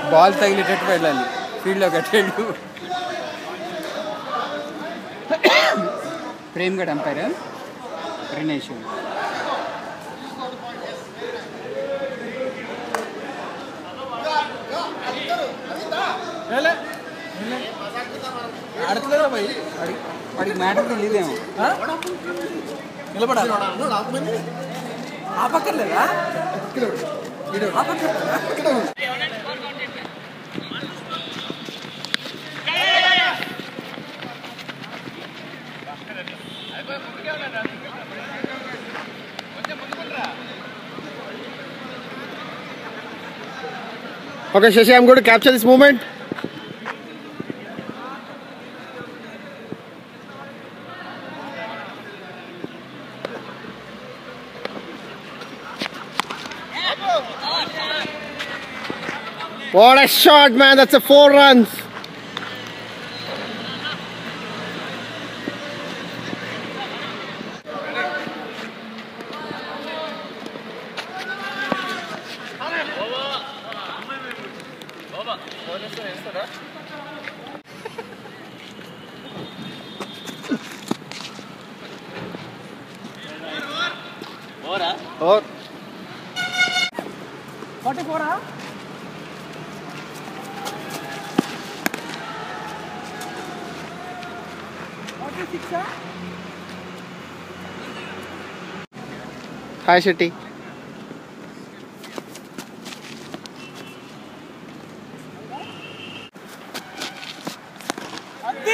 Ball తగిలేటట్టు వెళ్ళాలి ఫీల్డ్లో కట్టాడు ప్రేమ్ గడ్ అంపైర్ రినేష్ ఆడట్లేదా భయ్ వాడికి వాడికి మ్యాటర్ తెలియదేమో నిలబడాలి ఆ పక్కన లేదా ఆ పక్కన Okay, Shashi, I'm going to capture this moment. What a shot, man. That's a four runs. Or forty ఫోరా ఫార్టీ సిక్సా Hi, Shetty. అది